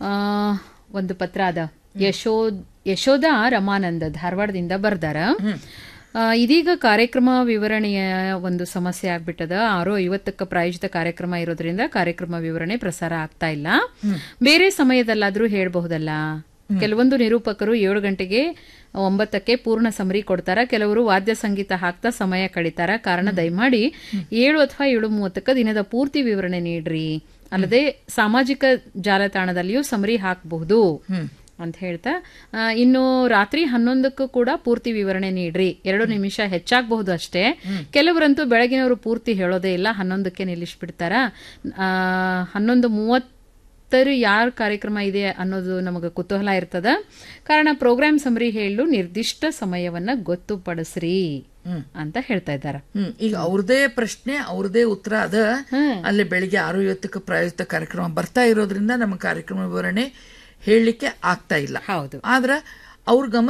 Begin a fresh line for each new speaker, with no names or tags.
ಆ, ಒಂದು ಪತ್ರ ಅದ ಯಶೋ ಯಶೋಧ ರಮಾನಂದ ಧಾರವಾಡದಿಂದ ಬರ್ದಾರ ಆ, ಇದೀಗ ಕಾರ್ಯಕ್ರಮ ವಿವರಣೆಯ ಒಂದು ಸಮಸ್ಯೆ ಆಗ್ಬಿಟ್ಟದ ಆರು ಐವತ್ತಕ್ಕ ಪ್ರಾಯೋಜಿತ ಕಾರ್ಯಕ್ರಮ ಇರೋದ್ರಿಂದ ಕಾರ್ಯಕ್ರಮ ವಿವರಣೆ ಪ್ರಸಾರ ಆಗ್ತಾ ಇಲ್ಲ ಬೇರೆ ಸಮಯದಲ್ಲಾದ್ರೂ ಹೇಳ್ಬಹುದಲ್ಲ ಕೆಲವೊಂದು ನಿರೂಪಕರು ಏಳು ಗಂಟೆಗೆ ಒಂಬತ್ತಕ್ಕೆ ಪೂರ್ಣ ಸಮರಿ ಕೊಡ್ತಾರ ಕೆಲವರು ವಾದ್ಯ ಸಂಗೀತ ಹಾಕ್ತಾ ಸಮಯ ಕಳೀತಾರ ಕಾರಣ ದಯಮಾಡಿ ಏಳು ಅಥವಾ ಏಳು ಮೂವತ್ತಕ್ಕ ದಿನದ ಪೂರ್ತಿ ವಿವರಣೆ ನೀಡ್ರಿ ಅಲ್ಲದೆ ಸಾಮಾಜಿಕ ಜಾಲತಾಣದಲ್ಲಿಯೂ ಸಮರಿ ಹಾಕಬಹುದು ಅಂತ ಹೇಳ್ತಾ ಆ, ಇನ್ನು ರಾತ್ರಿ ಹನ್ನೊಂದಕ್ಕೂ ಕೂಡ ಪೂರ್ತಿ ವಿವರಣೆ ನೀಡ್ರಿ ಎರಡು ನಿಮಿಷ ಹೆಚ್ಚಾಗಬಹುದು ಅಷ್ಟೇ ಕೆಲವರಂತೂ ಬೆಳಗಿನವರು ಪೂರ್ತಿ ಹೇಳೋದೇ ಇಲ್ಲ ಹನ್ನೊಂದಕ್ಕೆ ನಿಲ್ಲಿಸ್ಬಿಡ್ತಾರ ಆ, ಹನ್ನೊಂದು ಮೂವತ್ತರ ಯಾರ ಕಾರ್ಯಕ್ರಮ ಇದೆ ಅನ್ನೋದು ನಮಗೆ ಕುತೂಹಲ ಇರ್ತದ ಕಾರಣ ಪ್ರೋಗ್ರಾಮ್ ಸಮರಿ ಹೇಳಲು ನಿರ್ದಿಷ್ಟ ಸಮಯವನ್ನ ಗೊತ್ತುಪಡಿಸ್ರಿ ಅಂತ ಹೇಳ್ತಾ ಇದ್ದಾರೆ
ಹ್ಮ್ ಈಗ ಅವ್ರದೇ ಪ್ರಶ್ನೆ ಅವ್ರದೇ ಉತ್ತರ ಅದ ಅಲ್ಲಿ ಬೆಳಿಗ್ಗೆ ಆರು ಐವತ್ತಕ್ಕೆ ಪ್ರಾಯೋಜಿತ ಕಾರ್ಯಕ್ರಮ ಬರ್ತಾ ಇರೋದ್ರಿಂದ ನಮ್ಮ ಕಾರ್ಯಕ್ರಮ ವಿವರಣೆ ಹೇಳಲಿಕ್ಕೆ ಆಗ್ತಾ ಇಲ್ಲ
ಹೌದು
ಆದ್ರ ಅವ್ರ ಗಮನ